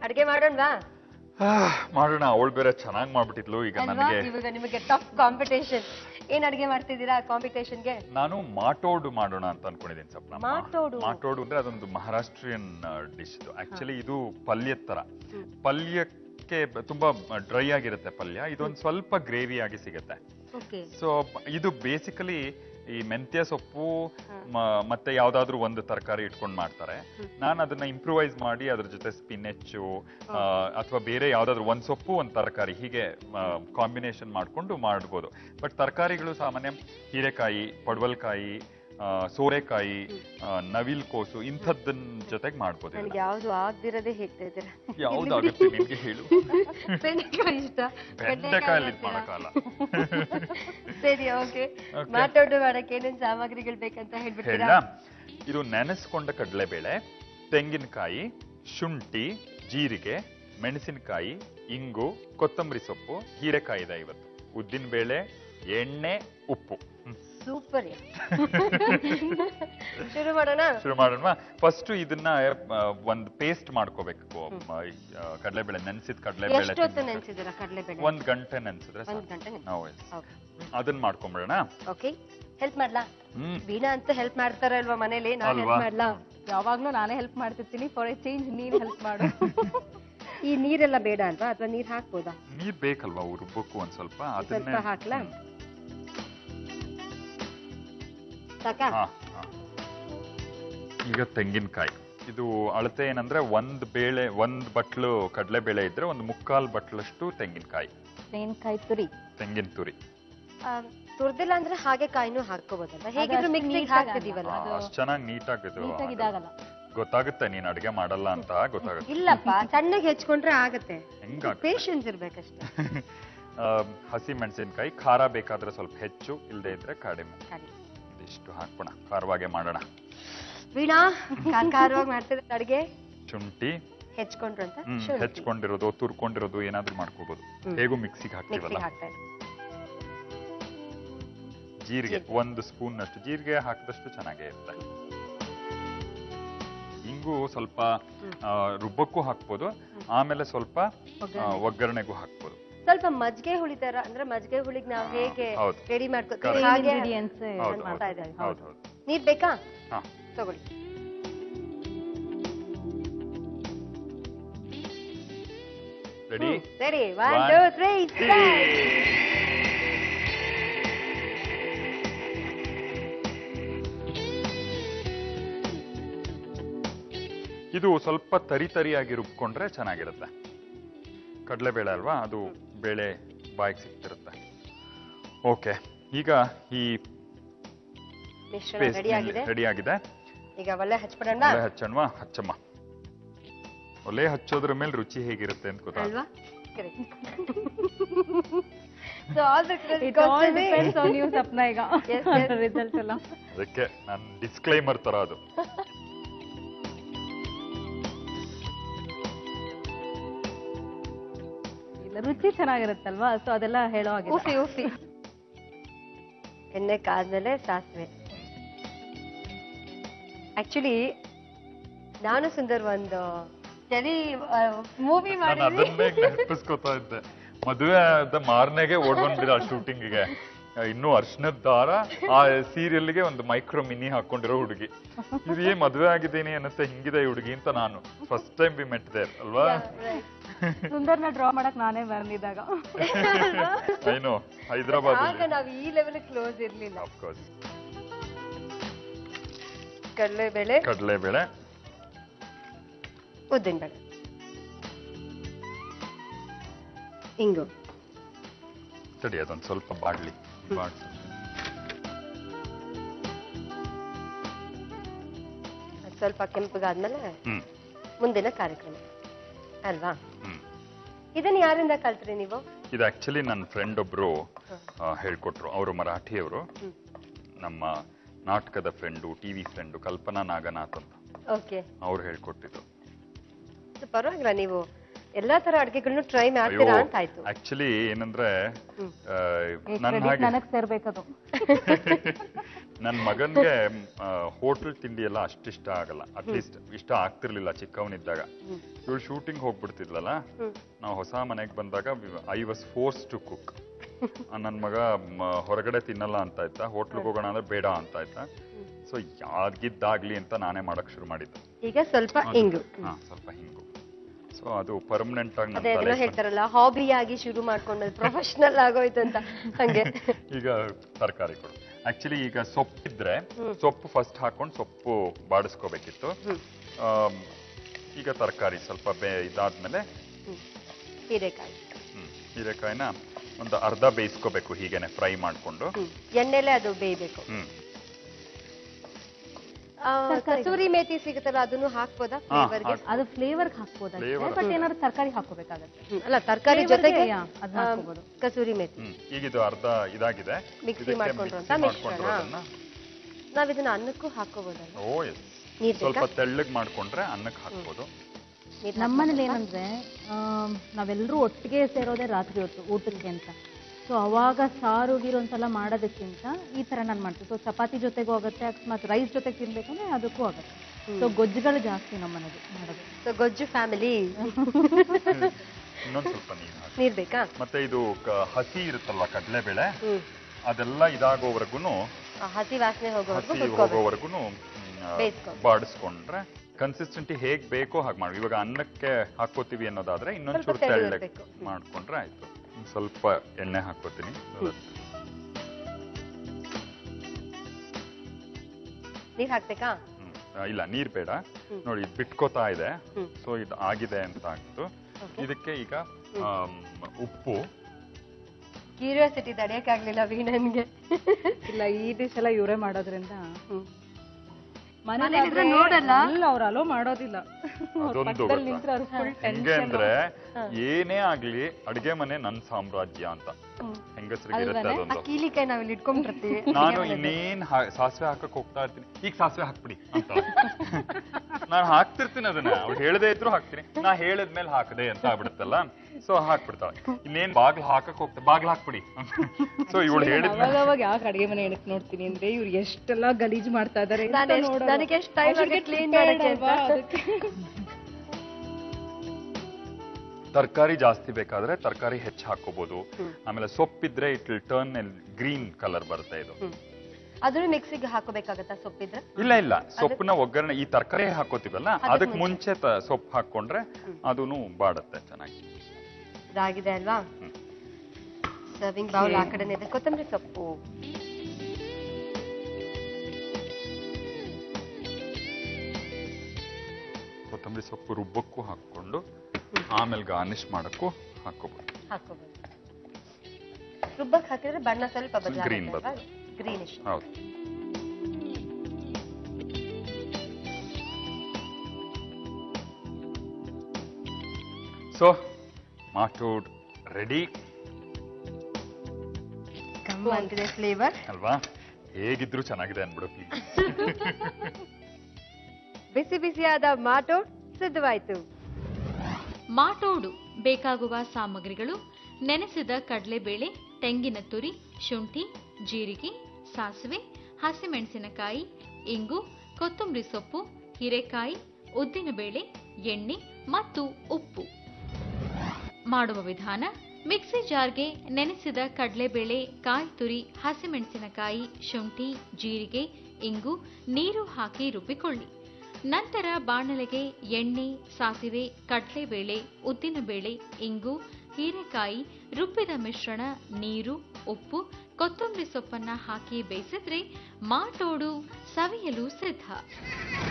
ಅಡ್ಗೆ ಮಾಡೋಣವಾ ಆಹ್, ಮಾಡೋಣ ಅವಳು ಬೇರೆ ಚೆನ್ನಾಗಿ ಮಾಡ್ಬಿಟ್ಟಿದ್ಲು ಈಗ ಅಲ್ವಾ ನನಗೆ ಇವಾಗ ನಿಮಗೆ ಟಫ್ ಕಾಂಪಿಟೇಷನ್ ಏನ್ ಅಡ್ಗೆ ಮಾಡ್ತಿದ್ದೀರಾ ಕಾಂಪಿಟೇಷನ್ಗೆ ನಾನು ಮಾಟೋಡು ಮಾಡೋಣ ಅಂತ ಅನ್ಕೊಂಡಿದ್ದೀನಿ ಸ್ವಲ್ಪ ಮಾಟೋಡು? ಮಾಟೋಡು ಅಂದ್ರೆ ಅದೊಂದು ಮಹಾರಾಷ್ಟ್ರೀಯನ್ ಡಿಶ್ ಇದು ಆಕ್ಚುಲಿ ಇದು ಪಲ್ಯದ ತರ ಪಲ್ಯಕ್ಕೆ ಬ- ತುಂಬಾ ಡ್ರೈ ಆಗಿರುತ್ತೆ ಪಲ್ಯ ಇದೊಂದು ಸ್ವಲ್ಪ ಗ್ರೇವಿ ಆಗಿ ಸಿಗುತ್ತೆ ಓಕೆ ಸೊ ಇದು ಬೇಸಿಕಲಿ ಈ ಮೆಂತ್ಯ ಸೊಪ್ಪು ಮ- ಮತ್ತೆ ಯಾವ್ದಾದ್ರು ಒಂದು ತರಕಾರಿ ಇಟ್ಕೊಂಡು ಮಾಡ್ತಾರೆ ನಾನು ಅದನ್ನ ಇಂಪ್ರೂವೈಸ್ ಮಾಡಿ ಅದ್ರ ಜೊತೆ ಸ್ಪಿನೆಚ್ಚು ಅಥವಾ ಬೇರೆ ಯಾವ್ದಾದ್ರು ಒಂದ್ ಸೊಪ್ಪು ಒಂದ್ ತರಕಾರಿ ಹೀಗೆ ಕಾಂಬಿನೇಷನ್ ಮಾಡ್ಕೊಂಡು ಮಾಡ್ಬೋದು ಬಟ್ ತರಕಾರಿಗಳು ಸಾಮಾನ್ಯ ಹೀರೆಕಾಯಿ ಪಡವಲ್ಕಾಯಿ ಆ, ಸೋರೆಕಾಯಿ ಆ, ನವಿಲ್ ಕೋಸು ಇಂಥದ್ದನ್ ಜೊತೆಗೆ ಮಾಡ್ಬೋದು ಇದನ್ನ. ನನ್ಗೆ ಯಾವ್ದು ಆಗ್ದಿರೋದೇ ಹೇಳ್ತಾ ಇದ್ದೀರಾ ಯಾವ್ದಾಗುತ್ತೆ ನಿಮ್ಗೆ ಹೇಳು ಬೆಂಡೆಕಾಯಿ ಇಷ್ಟ ಬೆಂಡೆಕಾಯಲ್ಲಿ ಇದ್ ಮಾಡಕ್ಕಾಗಲ್ಲ ಸರಿ ಓಕೆ Okay. ಮಾತಾಡು ಮಾಡಕ್ಕೆ ಏನೇನ್ ಸಾಮಗ್ರಿಗಳು ಬೇಕಂತ ಹೇಳ್ಬಿಡ್ತೀರಾ ಹೇಳ ಇದು ನೆನೆಸ್ಕೊಂಡ ಕಡಲೆಬೇಳೆ ತೆಂಗಿನಕಾಯಿ ಶುಂಠಿ ಜೀರಿಗೆ ಮೆಣಸಿನಕಾಯಿ ಇಂಗು ಕೊತ್ತಂಬರಿ ಸೊಪ್ಪು ಹೀರೆಕಾಯಿ ಇದೆ ಇವತ್ತು ಉದ್ದಿನ ಬೇಳೆ ಎಣ್ಣೆ ಉಪ್ಪು ಹ್ಮ್. ಸೂಪರ್ ಶುರು ಮಾಡೋಣ ಶುರು ಮಾಡೋಣ ಫಸ್ಟ್ ಇದನ್ನ ಆ, ಒಂದ್ ಪೇಸ್ಟ್ ಮಾಡ್ಕೋಬೇಕು ಕಡಲೆಬೇಳೆ ನೆನ್ಸಿದ ಕಡಲೆಬೇಳೆ ಎಷ್ಟೊತ್ತು ನೆನ್ಸಿದ್ದೀರಾ ಕಡಲೆಬೇಳೆ ಒಂದ್ ಗಂಟೆ ನೆನ್ಸಿದ್ರೆ ಒಂದ್ ಸಾಕು. ಗಂಟೆ ನೆನ್ಸಿ ನಾವು ಓಕೆ ಅದನ್ನ ಮಾಡ್ಕೊಂಬಿಡೋಣ ಓಕೆ ಹೆಲ್ಪ್ ಮಾಡ್ಲಾ ಹ್ಮ್ ವೀಣಾ ಅಂತ ಹೆಲ್ಪ್ ಮಾಡ್ತಾರಲ್ವಾ ಮನೇಲಿ ನಾನ್ ಹೆಲ್ಪ್ ಅಲ್ವಾ? ಮಾಡ್ಲಾ ಯಾವಾಗ್ಲೂ ನಾನೇ ಹೆಲ್ಪ್ ಮಾಡ್ತಿರ್ತೀನಿ ಫಾರ್ ಎ ಚೇಂಜ್ ನೀನ್ ಹೆಲ್ಪ್ ಮಾಡು ಈ ನೀರೆಲ್ಲ ಬೇಡ ಅಲ್ವಾ ಅಥವಾ ನೀರ್ ಹಾಕ್ಬೋದಾ ನೀರ್ ಬೇಕಲ್ವಾ ಅವು ರುಬ್ಬಕ್ಕೂ ಒಂದ್ ಸ್ವಲ್ಪ ಸ್ವಲ್ಪ ಅದನ್ನೇ ಹಾಕ್ಲಾ ಸಾಕಾ ಹಾ, ಹಾ. ಈಗ ತೆಂಗಿನಕಾಯಿ ಇದು ಅಳತೆ ಏನಂದ್ರೆ ಒಂದ್ ಬೇಳೆ ಒಂದ್ ಬಟ್ಲು ಕಡಲೆ ಬೇಳೆ ಇದ್ರೆ ಒಂದು ಮುಕ್ಕಾಲ್ ಬಟ್ಲಷ್ಟು ತೆಂಗಿನಕಾಯಿ ತೆಂಗಿನಕಾಯಿ ತುರಿ ತೆಂಗಿನ ತುರಿ ಆ, ತುರ್ದಿಲ್ಲ ಅಂದ್ರೆ ಹಾಗೆ ಕಾಯಿನೂ ಹಾಕೋಬೋದಲ್ಲ ಹೇಗಿದ್ರು ಅಷ್ಟು ಮಿಕ್ಸಿಗೆ neat ಹಾಕ್ತಿದೀವಲ್ಲ ಅದು ಅಷ್ಟ್ ಚೆನ್ನಾಗಿ ನೀಟಾಗಿದ್ದು ನೀಟಾಗಿ ಇದಾಗಲ್ಲ ಗೊತ್ತಾಗುತ್ತೆ ನೀನ್ ಅಡ್ಗೆ ಮಾಡಲ್ಲ ಅಂತ ಗೊತ್ತಾಗುತ್ತೆ ಇಲ್ಲಪ್ಪ ಸಣ್ಣಗೆ ಹೆಚ್ಕೊಂಡ್ರೆ ಆಗತ್ತೆ ಹೆಂಗಾಗುತ್ತೆ ಪೇಷನ್ಸ್ ಇರ್ಬೇಕಷ್ಟೇ ಆ, ಹಸಿ ಮೆಣಸಿನಕಾಯಿ ಖಾರ ಬೇಕಾದ್ರೆ ಸ್ವಲ್ಪ ಹೆಚ್ಚು ಇಲ್ಲದೆ ಇದ್ರೆ ಕಡಿಮೆ ಸರಿ. ಇದಿಷ್ಟು ಹಾಕೋಣ ಖಾರವಾಗೆ ಮಾಡೋಣ ವೀಣಾ ಖಾರ್ ಖಾರವಾಗಿ ಮಾಡ್ತಿದ್ರೆ ಅಡ್ಗೆ ಶುಂಠಿ ಹೆಚ್ಕೊಂಡ್ರು ಅಂತ ಹ್ಮ್ ಶುಂಠಿ. ಹೆಚ್ಕೊಂಡಿರೋದು ತುರ್ಕೊಂಡಿರೋದು ಏನಾದ್ರೂ ಮಾಡ್ಕೋಬಹುದು ಹ್ಮ್. ಹೇಗೂ ಮಿಕ್ಸಿಗೆ ಮಿಕ್ಸಿಗೆ ಹಾಕ್ತೀವಲ್ಲ ಹಾಕ್ತಾ ಇದ್ದೀನಿ. ಜೀರಿಗೆ ಒಂದು ಸ್ಪೂನ್ ಅಷ್ಟು ಜೀರಿಗೆ ಹಾಕಿದಷ್ಟು ಚೆನ್ನಾಗೇ ಇರುತ್ತೆ ಇಂಗು ಸ್ವಲ್ಪ ಆ, ರುಬ್ಬಕ್ಕೂ ಹಾಕ್ಬೋದು ಆಮೇಲೆ ಸ್ವಲ್ಪ ಆ, ಒಗ್ಗರಣೆಗೂ ಹಾಕ್ಬೋದು ಸ್ವಲ್ಪ ಮಜ್ಜಿಗೆ ಹುಳಿ ತರ ಅಂದ್ರೆ ಮಜ್ಜಿಗೆ ಹುಳಿಗ್ ನಾವ್ ಹೇಗೆ ಹೌದು. ರೆಡಿ ಮಾಡ್ಕೊ Correct. ಹಾಗೆ ಇಂಗ್ರೀಡಿಯೆಂಟ್ಸ್ ಹೌದು ಮಾಡ್ತಾ ಹೌದು ಇದ್ದಾರೆ. ಹೌದು ಹೌದು ನೀರ್ ಬೇಕಾ ಹಾ ತಗೊಳ್ಳಿ ready ready one One, two three ಇದು ಸ್ವಲ್ಪ ತರಿ ತರಿಯಾಗಿ ರುಬ್ಕೊಂಡ್ರೆ ಚೆನ್ನಾಗಿರುತ್ತೆ ಕಡಲೆಬೇಳೆ ಅಲ್ವಾ ಅದು ಬೇಳೆ ಬಾಯಿಗೆ ಸಿಗ್ತಿರುತ್ತೆ ಓಕೆ ಈಗ ಈ ಮಿಶ್ರಣ ಪೇಸ್ಟ್ ರೆಡಿ ಆಗಿದೆ ರೆಡಿ ಆಗಿದೆ ಈಗ ಒಳ್ಳೆ ಹಚ್ಬಿಡೋಣ ಒಲೆ ಹಚ್ಚಣ್ವಾ ಹಚ್ಚಮ್ಮ ಒಲೆ ಹಚ್ಚೋದ್ರ ಮೇಲೆ ರುಚಿ ಹೇಗಿರುತ್ತೆ ಅಂತ ಗೊತ್ತಾಗ ಅಲ್ವಾ so all the it all depends on you Sapna ಈಗ Yes, yes. ರಿಸಲ್ಟ್ ಎಲ್ಲ ಅದಕ್ಕೆ ನಾನು ಡಿಸ್ಕ್ಲೈಮರ್ ತರ ಅದು ಇಲ್ಲ ರುಚಿ ಚೆನ್ನಾಗಿರುತ್ತಲ್ವಾ ಸೊ ಅದೆಲ್ಲ ಹೇಳೋ ಹಾಗೆ ಉಫಿ ಉಫಿ ಎಣ್ಣೆ ಕಾದ್ಮೇಲೆ ಸಾಸಿವೆ ಆಕ್ಚುಲಿ ನಾನು ಸುಂದರ್ ಒಂದು ಟೆಲಿ ಮೂವಿ ನಾನು ಮಾಡಿದ್ವಿ ಅದನ್ನೇ ನೆನಪಿಸ್ಕೊತಾ ಇದ್ದೆ ಮದುವೆ ಆದ ಮಾರನೆಗೆ ಓಡ್ಬಂದ್ಬಿಡ ಶೂಟಿಂಗ್ಗೆ ಇನ್ನು ಅರ್ಶನದ ದಾರ ಆ ಸೀರಿಯಲ್ಗೆ ಒಂದು ಮೈಕ್ರೋ ಮಿನಿ ಹಾಕೊಂಡಿರೋ ಹುಡುಗಿ ಇದು ಏನ್ ಮದುವೆ ಆಗಿದ್ದೀನಿ ಅನ್ನತ್ತೆ ಹಿಂಗಿದೆ ಈ ಹುಡುಗಿ ಅಂತ ನಾನು first time we met there ಅಲ್ವಾ ಸುಂದರ್ನ ಡ್ರಾ ಮಾಡಕ್ ನಾನೇ ಬಂದಿದ್ದಾಗ ಐನು ಹೈದರಾಬಾದ್ ಆಗ ನಾವು ಈ ಲೆವೆಲ್ ಕ್ಲೋಸ್ ಇರ್ಲಿಲ್ಲ ಆಫ್ಕೋರ್ಸ್ ಕಡಲೆಬೇಳೆ ಕಡಲೆಬೇಳೆ ಉದ್ದಿನಬೇಳೆ ಇಂಗು ಸರಿ ಅದೊಂದು ಸ್ವಲ್ಪ ಬಾಡ್ಲಿ ಬಾಡ್ಸು ಅದ್ ಸ್ವಲ್ಪ ಕೆಂಪಗಾದ್ಮೇಲೆ ಹ್ಮ್ ಮುಂದಿನ ಕಾರ್ಯಕ್ರಮ ಅಲ್ವಾ ಹ್ಮ್ ಇದನ್ನ ಯಾರಿಂದ ಕಲ್ತ್ರಿ ನೀವು ಇದು ಆಕ್ಚುಲಿ ನನ್ನ ಫ್ರೆಂಡ್ ಒಬ್ರು ಆ, ಹೇಳ್ಕೊಟ್ರು ಅವರು ಮರಾಠಿಯವರು ಹ್ಮ್. ನಮ್ಮ ನಾಟಕದ friend TV friend Kalpana Naganath ಅಂತ ಓಕೆ ಅವ್ರು ಹೇಳ್ಕೊಟ್ಟಿದ್ದು ಪರವಾಗಿಲ್ಲ ನೀವು ಎಲ್ಲಾ ತರ ಅಡ್ಗೆಗಳನ್ನು ಟ್ರೈ ಮಾಡ್ತೀರಾ ಅಂತ ಆಯ್ತು ಆಕ್ಚುಲಿ ಏನಂದ್ರೆ ಹ್ಮ್. ಆ, ನನ್ನ ಕ್ರೆಡಿಟ್ ಹಾಗೆ ನನಗ್ ಸೇರ್ಬೇಕದು ನನ್ನ ಮಗನ್ಗೆ ಹೋಟೆಲ್ ತಿಂಡಿ ಎಲ್ಲ ಅಷ್ಟಿಷ್ಟ ಆಗಲ್ಲ ಅಟ್ಲೀಸ್ಟ್ ಇಷ್ಟ ಆಗ್ತಿರ್ಲಿಲ್ಲ ಚಿಕ್ಕವನಿದ್ದಾಗ ಇವಳು ಶೂಟಿಂಗ್ ಹೋಗ್ಬಿಡ್ತಿದ್ಲಲ್ಲ ನಾವು ಹೊಸ ಮನೆಗೆ ಬಂದಾಗ I was forced to cook ನನ್ನ ಮಗ ಮ, ಹೊರಗಡೆ ತಿನ್ನಲ್ಲ ಅಂತ ಇದ್ದ ಹೋಟ್ಲಿಗೆ ಹೋಗೋಣ ಅಂದ್ರೆ ಬೇಡ ಅಂತ ಇದ್ದ ಸೊ ಯಾವ್ದಿದ್ದಾಗ್ಲಿ ಅಂತ ನಾನೇ ಮಾಡಕ್ ಶುರು ಮಾಡಿದ್ದೆ ಈಗ ಸ್ವಲ್ಪ ಹಿಂಗು ಹಾ ಸ್ವಲ್ಪ ಹಿಂಗು ಸೊ ಅದು ಪರ್ಮನೆಂಟ್ ಆಗಿ ಅದೇ ನನ್ನ ಅದನ್ನ ತಲೆಗೆ ಹೇಳ್ತಾರಲ್ಲ ಹಾಬಿಯಾಗಿ ಶುರು ಮಾಡ್ಕೊಂಡು ಪ್ರೊಫೆಷನಲ್ ಆಗೋಯ್ತು ಅಂತ ಹಂಗೆ ಈಗ ತರಕಾರಿ ಕೊಡು ಆಕ್ಚುಲಿ ಈಗ ಸೊಪ್ಪಿದ್ರೆ ಸೊಪ್ಪು ಫಸ್ಟ್ ಹಾಕೊಂಡು ಸೊಪ್ಪು ಬಾಡಿಸ್ಕೋಬೇಕಿತ್ತು ಆಮ್, ಈಗ ತರಕಾರಿ ಸ್ವಲ್ಪ ಬೇ ಇದಾದ್ಮೇಲೆ ಹ್ಮ್. ಹೀರೆಕಾಯಿ ಹ್ಮ್, ಹೀರೆಕಾಯಿನ ಒಂದು ಅರ್ಧ ಬೇಯಿಸ್ಕೋಬೇಕು ಹೀಗೇನೆ ಫ್ರೈ ಮಾಡ್ಕೊಂಡು ಹ್ಮ್ ಎಣ್ಣೆಲೆ ಅದು ಬೇಯ್ಬೇಕು ಹ್ಮ್ ಆ, ಕಸೂರಿ ಮೇಥಿ ಸಿಗುತ್ತಲ್ಲ ಅದನ್ನು ಹಾಕ್ಬೋದಾ ಹಾ, ಫ್ಲೇವರ್ಗೆ ಹಾಕ್- ಅದು ಫ್ಲೇವರ್ಗೆ ಹಾಕ್ಬೋದಷ್ಟೇ Flavor. ಬಟ್ ಏನಾದ್ರು ತರಕಾರಿ ಹಾಕೋಬೇಕಾಗತ್ತೆ ಅಲ್ಲ ತರಕಾರಿ Flavor ಗೆ, ಜೊತೆಗೆ ಯಾ, ಅದ್ನ ಆ, ಹಾಕ್ಕೋಬೋದು. ಕಸೂರಿ ಮೇಥಿ ಹ್ಮ್ ಈಗ ಇದು ಅರ್ಧ ಇದಾಗಿದೆ ಮಿಕ್ಸಿ ಇದಕ್ಕೆ ಮಾಡ್ಕೊಂಡ್ರಂತ ಮಿಕ್ಸಿ ಮಿಶ್ರಣ? ಮಾಡ್ಕೊಂಡಿರೋದನ್ನ ನಾವ್ ಇದನ್ನ ಅನ್ನಕ್ಕೂ ಹಾಕೋಬೋದಲ್ಲ ಓ ಎಸ್ ನೀರ್ ಸ್ವಲ್ಪ ಬೇಕಾ? ತೆಳ್ಳಗ್ ಮಾಡ್ಕೊಂಡ್ರೆ ಅನ್ನಕ್ಕೆ ಹಾಕ್ಬೋದು ನೀರ್ ನಮ್ಮನೇಲಿ ಏನಂದ್ರೆ ಆಮ್, ನಾವೆಲ್ಲರೂ ಒಟ್ಟಿಗೆ ಸೇರೋದೇ ರಾತ್ರಿ ಹೊತ್ತು ಊಟಕ್ಕೆ ಅಂತ ಸೊ ಅವಾಗ ಸಾರು ಗೀರು ಒಂದ್ಸಲ ಮಾಡೋದಕ್ಕಿಂತ ಈ ತರ ನಾನು ಮಾಡ್ತೀನಿ ಸೊ ಚಪಾತಿ ಜೊತೆಗೂ ಆಗುತ್ತೆ ಅಕಸ್ಮಾತ್ ರೈಸ್ ಜೊತೆಗೆ ತಿನ್ಬೇಕಂದ್ರೆ ಅದಕ್ಕೂ ಆಗುತ್ತೆ ಸೊ ಗೊಜ್ಜುಗಳು ಜಾಸ್ತಿ ನಮ್ಮನೇಲಿ ಮಾಡೋದು So, ಗೊಜ್ಜು ಫ್ಯಾಮಿಲಿ ಇನ್ನೊಂದ್ ಸ್ವಲ್ಪ ನೀರು ಹಾಕಿ ನೀರ್ ಬೇಕಾ ಮತ್ತೆ ಇದು ಕ- ಹಸಿ ಇರುತ್ತಲ್ವಾ ಕಡಲೆಬೇಳೆ ಹ್ಮ್ ಅದೆಲ್ಲ ಇದಾಗೋವರೆಗೂ ಆ ಹಸಿ ವಾಸನೆ ಹೋಗೋವರೆಗೂ ಹಸಿ ಹುರ್ಕೋಬೇಕು ಹೋಗೋವರೆಗೂ ಬೇಯಿಸ್ಕೊ. ಬಾಡಿಸ್ಕೊಂಡ್ರೆ ಕನ್ಸಿಸ್ಟೆಂಟಿ ಹೇಗ್ ಬೇಕೋ ಹಾಗೆ ಮಾಡಿ ಇವಾಗ ಅನ್ನಕ್ಕೆ ಹಾಕೋತೀವಿ ಅನ್ನೋದಾದ್ರೆ ಇನ್ನೊಂಚೂರು ಸ್ವಲ್ಪ ತೆಳು ತೆಳ್ಳಗೆ ಇರ್ಬೇಕು. ಮಾಡ್ಕೊಂಡ್ರೆ ಆಯ್ತು ಒಂದ್ ಸ್ವಲ್ಪ ಎಣ್ಣೆ ಹಾಕೋತೀನಿ ನೀರ್ ಹಾಕ್ಬೇಕಾ ಹ್ಮ್. ಆ, ಇಲ್ಲ ನೀರ್ ಬೇಡ ಹ್ಮ್. ನೋಡಿ ಇದು ಬಿಟ್ಕೋತಾ ಇದೆ ಹ್ಮ್. ಸೊ ಇದು ಆಗಿದೆ ಅಂತ ಆಗ್ತು Okay. ಇದಕ್ಕೆ ಈಗ ಆಮ್, ಉಪ್ಪು ಕ್ಯೂರಿಯಾಸಿಟಿ ತಡೆಯಕ್ಕಾಗ್ಲಿಲ್ಲ ವೀಣನ್ಗೆ ಇಲ್ಲ ಈ ಡಿಶ್ ಎಲ್ಲ ಇವರೇ ಮಾಡೋದ್ರಿಂದ ಹ್ಮ್. ಮನೇಲಿದ್ರೆ ನೋಡಲ್ಲ ಅಲ್ಲ ಅವ್ರು ಅಲೋ ಮಾಡೋದಿಲ್ಲ ಅದೊಂದು ಪಕ್ಕದಲ್ಲಿ ಗೊತ್ತಾ? ನಿಂತ್ರೆ ಅವ್ರು ಫುಲ್ ಹೆಂಗೆ ಅಂದ್ರೆ ಏನೇ ಆಗ್ಲಿ ಅಡ್ಗೆ ಮನೆ ನನ್ ಸಾಮ್ರಾಜ್ಯ ಅಂತ ಹೆಂಗಸರಿಗೆ ಇರುತ್ತೆ ಆ ಅದೊಂದು ಕೀಲಿಕಾಯಿ ನಾವ್ ಇಲ್ಲಿ ಇಟ್ಕೊಂಡಿರ್ತೀವಿ ನಾನು ಇನ್ನೇನ್ ಹಾ- ಸಾಸಿವೆ ಹಾಕಕ್ ಹೋಗ್ತಾ ಇರ್ತೀನಿ ಈಗ ಸಾಸಿವೆ ಹಾಕ್ಬಿಡಿ ಅಂತ ನಾನು ಹಾಕ್ತಿರ್ತೀನಿ ಅದನ್ನ ಅವ್ಳು ಹೇಳದೇ ಇದ್ರು ಹಾಕ್ತೀನಿ ನಾ ಹೇಳಿದ್ಮೇಲೆ ಹಾಕದೆ ಅಂತ ಆಗ್ಬಿಡುತ್ತಲ್ಲ ಸೊ ಹಾಕ್ಬಿಡ್ತಾಳೆ ಇನ್ನೇನ್ ಬಾಗ್ಲ ಹಾಕಕ್ ಹೋಗ್ತಾ ಬಾಗ್ಲ ಹಾಕ್ಬಿಡಿ ಸೊ ಇವಳು ಹೇಳಿದ್ಮೇಲೆ ಅವಾಗ ಅವಾಗ ಯಾಕೆ ಅಡಿಗೆ ಮನೆ ಎಣಕ್ ನೋಡ್ತೀನಿ ಅಂದ್ರೆ ಇವ್ರು ಎಷ್ಟೆಲ್ಲ ಗಲೀಜ್ ಮಾಡ್ತಾ ಇದಾರೆ ಅಂತ ನಾನು ಎಷ್ಟ್- ನೋಡೋದು. ನನಗೆ ಎಷ್ಟ್ time ಅಷ್ಟಿಗೆ ಆಗುತ್ತೆ clean prepared ಮಾಡಕ್ಕೆ ಅಲ್ವಾ ಅಂತ. ಅದಕ್ಕೆ. ತರಕಾರಿ ಜಾಸ್ತಿ ಬೇಕಾದ್ರೆ ತರಕಾರಿ ಹೆಚ್ಚು ಹಾಕೋಬಹುದು ಆಮೇಲೆ ಸೊಪ್ಪಿದ್ರೆ it will turn green colour ಬರುತ್ತೆ ಇದು ಅದನ್ನು ಮಿಕ್ಸಿಗೆ ಹಾಕೋಬೇಕಾಗತ್ತಾ ಸೊಪ್ಪಿದ್ರೆ ಇಲ್ಲ ಇಲ್ಲ ಸೊಪ್ಪನ್ನ ಒಗ್ಗರಣೆ ಈ ತರಕಾರಿ ಹಾಕೋತೀವಲ್ಲ ಅದಕ್ಕೆ ಮುಂಚೆ ತ- ಸೊಪ್ಪು ಹಾಕೊಂಡ್ರೆ ಅದೂನು ಬಾಡುತ್ತೆ ಚೆನ್ನಾಗಿ ಇದಾಗಿದೆ ಅಲ್ವಾ ಸರ್ವಿಂಗ್ ಬೌಲ್ ಆ ಕಡೆನೇ ಇದೆ ಕೊತ್ತಂಬರಿ ಸೊಪ್ಪು ಕೊತ್ತಂಬರಿ ಸೊಪ್ಪು ರುಬ್ಬಕ್ಕೂ ಹಾಕೊಂಡು ಆಮೇಲೆ ಗಾರ್ನಿಶ್ ಮಾಡಕ್ಕೂ ಹಾಕೋಬಹುದು ಹಾಕೋಬಹುದು ರುಬ್ಬಕ್ ಹಾಕಿದ್ರೆ ಬಣ್ಣ ಸ್ವಲ್ಪ Green ಬದಲಾಗುತ್ತೆ ಗ್ರೀನಿಶ್ ಹೌದು ಸೊ ಮಾಟೂಡ್ ರೆಡಿ ಕಮ್ಮಿ ಅಂತಿದೆ ಫ್ಲೇವರ್ ಅಲ್ವಾ ಹೇಗಿದ್ರು ಚೆನ್ನಾಗಿದೆ ಅನ್ಬಿಡು ಬಿಸಿ ಬಿಸಿಯಾದ ಮಾಟೋ ಸಿದ್ಧವಾಯ್ತು ಮಾಟೋಡು ಬೇಕಾಗುವ ಸಾಮಗ್ರಿಗಳು ನೆನೆಸಿದ ಕಡಲೆಬೇಳೆ ತೆಂಗಿನ ತುರಿ ಶುಂಠಿ ಜೀರಿಗೆ ಸಾಸಿವೆ ಹಸಿಮೆಣಸಿನಕಾಯಿ ಇಂಗು ಕೊತ್ತಂಬರಿ ಸೊಪ್ಪು ಹೀರೆಕಾಯಿ ಉದ್ದಿನಬೇಳೆ ಎಣ್ಣೆ ಮತ್ತು ಉಪ್ಪು ಮಾಡುವ ವಿಧಾನ ಮಿಕ್ಸಿ ಜಾರ್ಗೆ ನೆನೆಸಿದ ಕಡಲೆಬೇಳೆ ಕಾಯಿ ತುರಿ ಹಸಿಮೆಣಸಿನಕಾಯಿ ಶುಂಠಿ ಜೀರಿಗೆ ಇಂಗು ನೀರು ಹಾಕಿ ರುಬ್ಬಿಕೊಳ್ಳಿ ನಂತರ ಬಾಣಲೆಗೆ ಎಣ್ಣೆ ಸಾಸಿವೆ ಕಡಲೆಬೇಳೆ ಉದ್ದಿನಬೇಳೆ ಇಂಗು ಹೀರೆಕಾಯಿ ರುಬ್ಬಿದ ಮಿಶ್ರಣ ನೀರು ಉಪ್ಪು ಕೊತ್ತಂಬರಿ ಸೊಪ್ಪನ್ನ ಹಾಕಿ ಬೇಯಿಸಿದ್ರೆ ಮಾಟೋಡು ಸವಿಯಲು ಸಿದ್ಧ